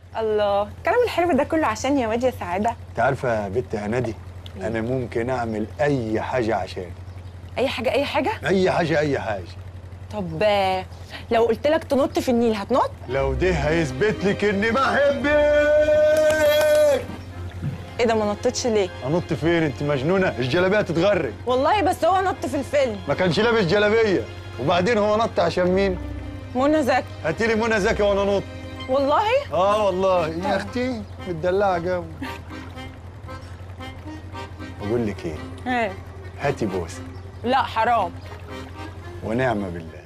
الله الكلام الحلو ده كله عشان يا واد يا سعاده انت عارفه يا بنت هنادي انا ممكن اعمل اي حاجه عشان اي حاجه اي حاجه اي حاجه اي حاجه طب آه، لو قلت لك تنط في النيل هتنط لو ده هيثبت لك اني بحبك ايه ده ما نطتش ليه انط فين انت مجنونه الجلابيه تتغرق والله بس هو نط في الفيلم ما كانش لابس جلابيه وبعدين هو نط عشان مين منى زكي هاتي لي منى زكي وانا نط والله اه والله يا اختي متدلعه جو بقول لك ايه ها هاتي بوسه لا حرام ونعمه بالله